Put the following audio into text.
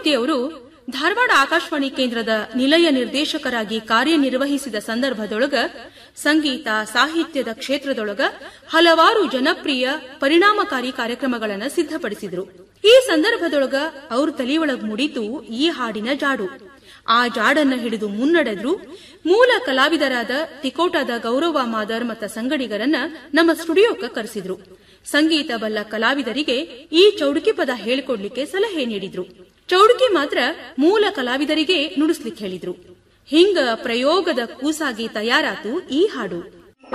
ಕೃಷ್ಣಮೂರ್ತಿ ಅವರು ಧಾರವಾಡ ಆಕಾಶವಾಣಿ ಕೇಂದ್ರದ ನಿಲಯ ನಿರ್ದೇಶಕರಾಗಿ ಕಾರ್ಯನಿರ್ವಹಿಸಿದ ಸಂದರ್ಭದೊಳಗ ಸಂಗೀತ ಸಾಹಿತ್ಯದ ಕ್ಷೇತ್ರದೊಳಗ ಹಲವಾರು ಜನಪ್ರಿಯ ಪರಿಣಾಮಕಾರಿ ಕಾರ್ಯಕ್ರಮಗಳನ್ನು ಸಿದ್ಧಪಡಿಸಿದ್ರು ಈ ಸಂದರ್ಭದೊಳಗ ಅವ್ರ ತಲಿಯೊಳಗ್ ಮುಡಿತು ಈ ಹಾಡಿನ ಜಾಡು ಆ ಜಾಡನ್ನ ಹಿಡಿದು ಮುನ್ನಡೆದ್ರು ಮೂಲ ಕಲಾವಿದರಾದ ತಿಕೋಟದ ಗೌರವ ಮಾದರ್ ಮತ್ತ ಸಂಗಡಿಗರನ್ನ ನಮ್ಮ ಸ್ಟುಡಿಯೋಕ್ಕೆ ಕರೆಸಿದ್ರು ಸಂಗೀತ ಬಲ್ಲ ಕಲಾವಿದರಿಗೆ ಈ ಚೌಡುಕಿ ಪದ ಹೇಳಿಕೊಡ್ಲಿಕ್ಕೆ ಸಲಹೆ ನೀಡಿದ್ರು ಚೌಡುಕಿ ಮಾತ್ರ ಮೂಲ ಕಲಾವಿದರಿಗೆ ನುಡಿಸ್ಲಿಕ್ಕೆ ಹೇಳಿದ್ರು ಹಿಂಗ ಪ್ರಯೋಗದ ಕೂಸಾಗಿ ತಯಾರಾತು ಈ ಹಾಡು